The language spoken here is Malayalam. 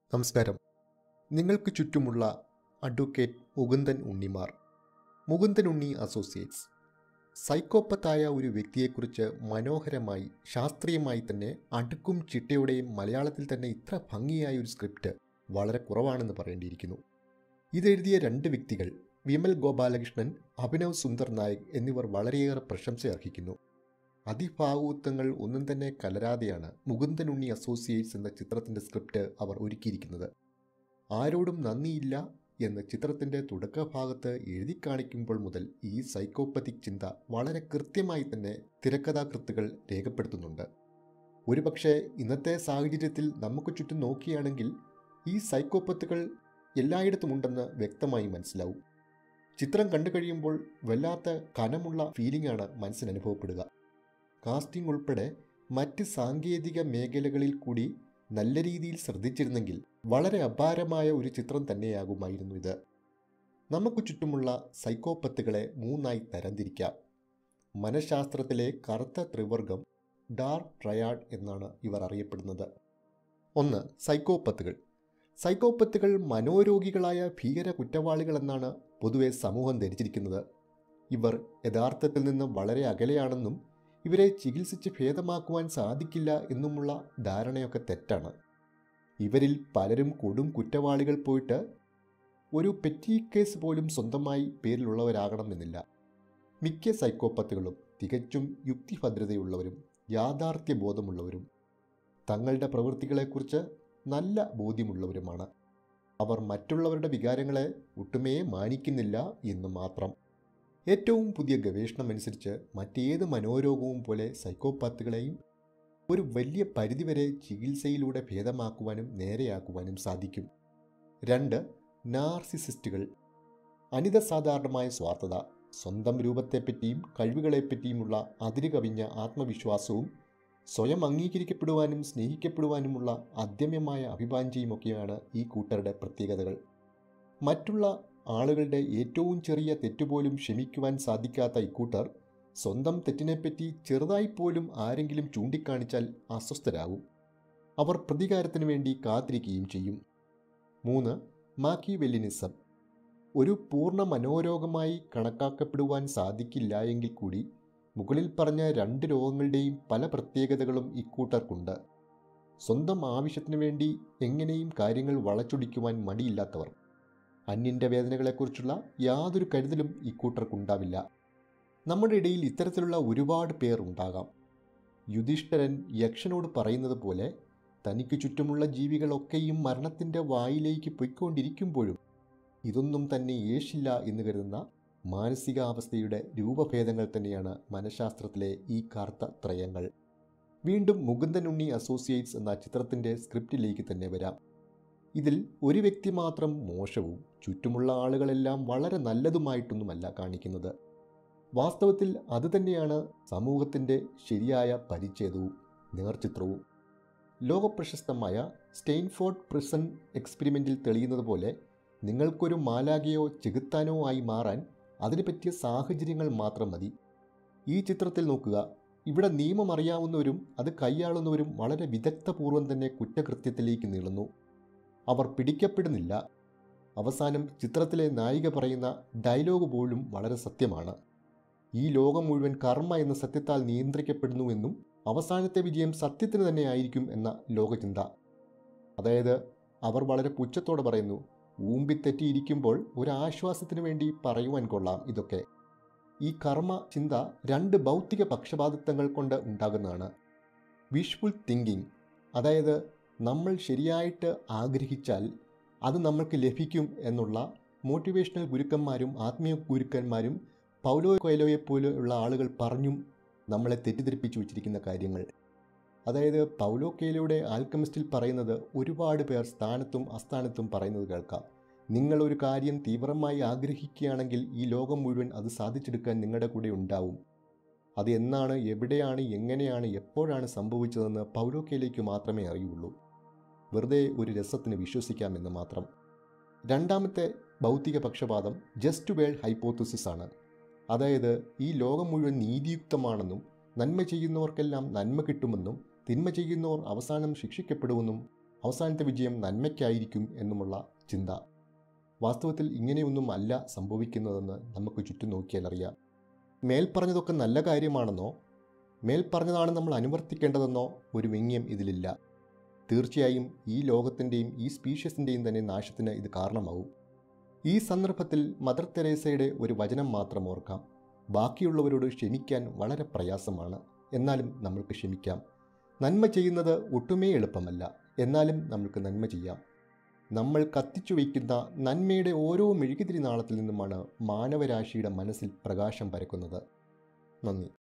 നമസ്കാരം നിങ്ങൾക്ക് ചുറ്റുമുള്ള അഡ്വക്കേറ്റ് മുകുന്ദൻ ഉണ്ണിമാർ മുകുന്ദൻ ഉണ്ണി അസോസിയേറ്റ്സ് സൈക്കോപ്പത്തായ ഒരു വ്യക്തിയെക്കുറിച്ച് മനോഹരമായി ശാസ്ത്രീയമായി തന്നെ അടുക്കും ചിട്ടയോടെയും മലയാളത്തിൽ തന്നെ ഇത്ര ഭംഗിയായ ഒരു സ്ക്രിപ്റ്റ് വളരെ കുറവാണെന്ന് പറയേണ്ടിയിരിക്കുന്നു ഇതെഴുതിയ രണ്ട് വ്യക്തികൾ വിമൽ ഗോപാലകൃഷ്ണൻ അഭിനവ് സുന്ദർ നായക് എന്നിവർ വളരെയേറെ പ്രശംസ അർഹിക്കുന്നു അതിഭാവുകത്വങ്ങൾ ഒന്നും തന്നെ കലരാതെയാണ് മുകുന്ദൻ ഉണ്ണി അസോസിയേറ്റ്സ് എന്ന ചിത്രത്തിൻ്റെ സ്ക്രിപ്റ്റ് അവർ ഒരുക്കിയിരിക്കുന്നത് ആരോടും നന്ദിയില്ല എന്ന് ചിത്രത്തിൻ്റെ തുടക്കഭാഗത്ത് എഴുതി കാണിക്കുമ്പോൾ മുതൽ ഈ സൈക്കോപ്പത്തിക് ചിന്ത വളരെ കൃത്യമായി തന്നെ തിരക്കഥാകൃത്തുകൾ രേഖപ്പെടുത്തുന്നുണ്ട് ഒരുപക്ഷെ ഇന്നത്തെ സാഹചര്യത്തിൽ നമുക്ക് ചുറ്റും നോക്കുകയാണെങ്കിൽ ഈ സൈക്കോപ്പത്തുകൾ എല്ലായിടത്തുമുണ്ടെന്ന് വ്യക്തമായി മനസ്സിലാവും ചിത്രം കണ്ടു കഴിയുമ്പോൾ വല്ലാത്ത കനമുള്ള ഫീലിംഗാണ് മനസ്സിന് അനുഭവപ്പെടുക കാസ്റ്റിംഗ് ഉൾപ്പെടെ മറ്റ് സാങ്കേതിക മേഖലകളിൽ കൂടി നല്ല രീതിയിൽ ശ്രദ്ധിച്ചിരുന്നെങ്കിൽ വളരെ അപാരമായ ഒരു ചിത്രം തന്നെയാകുമായിരുന്നു ഇത് നമുക്ക് ചുറ്റുമുള്ള സൈക്കോപ്പത്തുകളെ മൂന്നായി തരംതിരിക്കാം മനഃശാസ്ത്രത്തിലെ കറുത്ത ത്രിവർഗം ഡാർക്ക് ട്രയാഡ് എന്നാണ് ഇവർ അറിയപ്പെടുന്നത് ഒന്ന് സൈക്കോപ്പത്തുകൾ സൈക്കോപ്പത്തുകൾ മനോരോഗികളായ ഭീകര കുറ്റവാളികളെന്നാണ് പൊതുവെ സമൂഹം ധരിച്ചിരിക്കുന്നത് ഇവർ യഥാർത്ഥത്തിൽ നിന്ന് വളരെ അകലെയാണെന്നും ഇവരെ ചികിത്സിച്ച് ഭേദമാക്കുവാൻ സാധിക്കില്ല എന്നുമുള്ള ധാരണയൊക്കെ തെറ്റാണ് ഇവരിൽ പലരും കൊടും കുറ്റവാളികൾ പോയിട്ട് ഒരു പെറ്റി കേസ് പോലും സ്വന്തമായി പേരിലുള്ളവരാകണമെന്നില്ല മിക്ക സൈക്കോപ്പത്തുകളും തികച്ചും യുക്തിഭദ്രതയുള്ളവരും യാഥാർത്ഥ്യ ബോധമുള്ളവരും തങ്ങളുടെ പ്രവൃത്തികളെക്കുറിച്ച് നല്ല ബോധ്യമുള്ളവരുമാണ് അവർ മറ്റുള്ളവരുടെ വികാരങ്ങളെ ഒട്ടുമേ മാനിക്കുന്നില്ല എന്ന് മാത്രം ഏറ്റവും പുതിയ ഗവേഷണം അനുസരിച്ച് മറ്റേത് മനോരോഗവും പോലെ സൈക്കോപാത്തുകളെയും ഒരു വലിയ പരിധിവരെ ചികിത്സയിലൂടെ ഭേദമാക്കുവാനും നേരെയാക്കുവാനും സാധിക്കും രണ്ട് നാർസിസിസ്റ്റുകൾ അനിത സാധാരണമായ സ്വാർത്ഥത സ്വന്തം രൂപത്തെപ്പറ്റിയും കഴിവുകളെപ്പറ്റിയുമുള്ള അതിരുകവിഞ്ഞ ആത്മവിശ്വാസവും സ്വയം അംഗീകരിക്കപ്പെടുവാനും സ്നേഹിക്കപ്പെടുവാനുമുള്ള അദ്യമ്യമായ അഭിവാഞ്ചിയുമൊക്കെയാണ് ഈ കൂട്ടരുടെ പ്രത്യേകതകൾ മറ്റുള്ള ആളുകളുടെ ഏറ്റവും ചെറിയ തെറ്റുപോലും ക്ഷമിക്കുവാൻ സാധിക്കാത്ത ഇക്കൂട്ടർ സ്വന്തം തെറ്റിനെപ്പറ്റി ചെറുതായി പോലും ആരെങ്കിലും ചൂണ്ടിക്കാണിച്ചാൽ അസ്വസ്ഥരാകും അവർ പ്രതികാരത്തിന് വേണ്ടി കാത്തിരിക്കുകയും ചെയ്യും മൂന്ന് മാക്കി വെല്ലിനിസം ഒരു പൂർണ്ണ മനോരോഗമായി കണക്കാക്കപ്പെടുവാൻ സാധിക്കില്ല എങ്കിൽ കൂടി മുകളിൽ പറഞ്ഞ രണ്ട് രോഗങ്ങളുടെയും പല പ്രത്യേകതകളും ഇക്കൂട്ടർക്കുണ്ട് സ്വന്തം ആവശ്യത്തിനു വേണ്ടി എങ്ങനെയും കാര്യങ്ങൾ വളച്ചൊടിക്കുവാൻ മടിയില്ലാത്തവർ അന്യൻ്റെ വേദനകളെക്കുറിച്ചുള്ള യാതൊരു കരുതലും ഇക്കൂട്ടർക്കുണ്ടാവില്ല നമ്മുടെ ഇടയിൽ ഇത്തരത്തിലുള്ള ഒരുപാട് പേർ ഉണ്ടാകാം യുധിഷ്ഠരൻ യക്ഷനോട് പറയുന്നത് പോലെ തനിക്ക് ചുറ്റുമുള്ള ജീവികളൊക്കെയും മരണത്തിൻ്റെ വായിലേക്ക് പൊയ്ക്കൊണ്ടിരിക്കുമ്പോഴും ഇതൊന്നും തന്നെ യേശില്ല എന്ന് കരുതുന്ന മാനസികാവസ്ഥയുടെ രൂപഭേദങ്ങൾ തന്നെയാണ് മനഃശാസ്ത്രത്തിലെ ഈ കാർത്ത ത്രയങ്ങൾ വീണ്ടും മുകുന്ദൻ ഉണ്ണി അസോസിയേറ്റ്സ് എന്ന ചിത്രത്തിൻ്റെ സ്ക്രിപ്റ്റിലേക്ക് തന്നെ വരാം ഇതിൽ ഒരു വ്യക്തി മാത്രം മോശവും ചുറ്റുമുള്ള ആളുകളെല്ലാം വളരെ നല്ലതുമായിട്ടൊന്നുമല്ല കാണിക്കുന്നത് വാസ്തവത്തിൽ അതുതന്നെയാണ് സമൂഹത്തിൻ്റെ ശരിയായ പരിച്ഛേദവും നേർചിത്രവും ലോകപ്രശസ്തമായ സ്റ്റെയിൻഫോർഡ് പ്രിസൺ എക്സ്പെരിമെൻറ്റിൽ തെളിയുന്നത് പോലെ നിങ്ങൾക്കൊരു മാലാകയോ ചെകുത്താനോ ആയി മാറാൻ അതിന് പറ്റിയ സാഹചര്യങ്ങൾ മാത്രം മതി ഈ ചിത്രത്തിൽ നോക്കുക ഇവിടെ നിയമം അറിയാവുന്നവരും അത് കൈയാളുന്നവരും വളരെ വിദഗ്ധപൂർവ്വം തന്നെ കുറ്റകൃത്യത്തിലേക്ക് നീളുന്നു അവർ പിടിക്കപ്പെടുന്നില്ല അവസാനം ചിത്രത്തിലെ നായിക പറയുന്ന ഡയലോഗ് പോലും വളരെ സത്യമാണ് ഈ ലോകം മുഴുവൻ കർമ്മ എന്ന സത്യത്താൽ നിയന്ത്രിക്കപ്പെടുന്നുവെന്നും അവസാനത്തെ വിജയം സത്യത്തിന് തന്നെ ആയിരിക്കും എന്ന ലോകചിന്ത അതായത് അവർ വളരെ പുച്ഛത്തോടെ പറയുന്നു ഊമ്പിത്തെറ്റിയിരിക്കുമ്പോൾ ഒരു ആശ്വാസത്തിന് വേണ്ടി പറയുവാൻ കൊള്ളാം ഇതൊക്കെ ഈ കർമ്മ ചിന്ത രണ്ട് ഭൗതിക പക്ഷപാതിത്വങ്ങൾ കൊണ്ട് ഉണ്ടാകുന്നതാണ് വിഷ്ഫുൾ തിങ്കിങ് അതായത് നമ്മൾ ശരിയായിട്ട് ആഗ്രഹിച്ചാൽ അത് നമ്മൾക്ക് ലഭിക്കും എന്നുള്ള മോട്ടിവേഷണൽ ഗുരുക്കന്മാരും ആത്മീയ ഗുരുക്കന്മാരും പൗലോ കൊയലോയെ പോലെയുള്ള ആളുകൾ പറഞ്ഞും നമ്മളെ തെറ്റിദ്ധരിപ്പിച്ചു വച്ചിരിക്കുന്ന കാര്യങ്ങൾ അതായത് പൗലോ കെയിലയുടെ ആൽക്കമിസ്റ്റിൽ പറയുന്നത് ഒരുപാട് പേർ സ്ഥാനത്തും അസ്ഥാനത്തും പറയുന്നത് കേൾക്കാം നിങ്ങൾ ഒരു കാര്യം തീവ്രമായി ആഗ്രഹിക്കുകയാണെങ്കിൽ ഈ ലോകം മുഴുവൻ അത് സാധിച്ചെടുക്കാൻ നിങ്ങളുടെ കൂടെ ഉണ്ടാവും അത് എന്നാണ് എവിടെയാണ് എങ്ങനെയാണ് എപ്പോഴാണ് സംഭവിച്ചതെന്ന് പൗലോ കെയിലേക്ക് മാത്രമേ അറിയുള്ളൂ വെറുതെ ഒരു രസത്തിന് വിശ്വസിക്കാമെന്ന് മാത്രം രണ്ടാമത്തെ ഭൗതിക പക്ഷപാതം ജസ്റ്റ് വേൾ ഹൈപ്പോത്തസിസ് ആണ് അതായത് ഈ ലോകം മുഴുവൻ നീതിയുക്തമാണെന്നും നന്മ ചെയ്യുന്നവർക്കെല്ലാം നന്മ കിട്ടുമെന്നും തിന്മ ചെയ്യുന്നവർ അവസാനം ശിക്ഷിക്കപ്പെടുമെന്നും അവസാനത്തെ വിജയം നന്മയ്ക്കായിരിക്കും എന്നുമുള്ള ചിന്ത വാസ്തവത്തിൽ ഇങ്ങനെയൊന്നും അല്ല സംഭവിക്കുന്നതെന്ന് നമുക്ക് ചുറ്റും നോക്കിയാൽ അറിയാം മേൽപ്പറഞ്ഞതൊക്കെ നല്ല കാര്യമാണെന്നോ മേൽപ്പറഞ്ഞതാണ് നമ്മൾ അനുവർത്തിക്കേണ്ടതെന്നോ ഒരു വ്യംഗ്യം ഇതിലില്ല തീർച്ചയായും ഈ ലോകത്തിൻ്റെയും ഈ സ്പീഷ്യസിൻ്റെയും തന്നെ നാശത്തിന് ഇത് കാരണമാവും ഈ സന്ദർഭത്തിൽ മദർ തെരേസയുടെ ഒരു വചനം മാത്രം ഓർക്കാം ബാക്കിയുള്ളവരോട് ക്ഷമിക്കാൻ വളരെ പ്രയാസമാണ് എന്നാലും നമ്മൾക്ക് ക്ഷമിക്കാം നന്മ ചെയ്യുന്നത് ഒട്ടുമേ എളുപ്പമല്ല എന്നാലും നമ്മൾക്ക് നന്മ ചെയ്യാം നമ്മൾ കത്തിച്ചു വയ്ക്കുന്ന നന്മയുടെ ഓരോ മെഴുകുതിരി നാളത്തിൽ നിന്നുമാണ് മാനവരാശിയുടെ മനസ്സിൽ പ്രകാശം പരക്കുന്നത് നന്ദി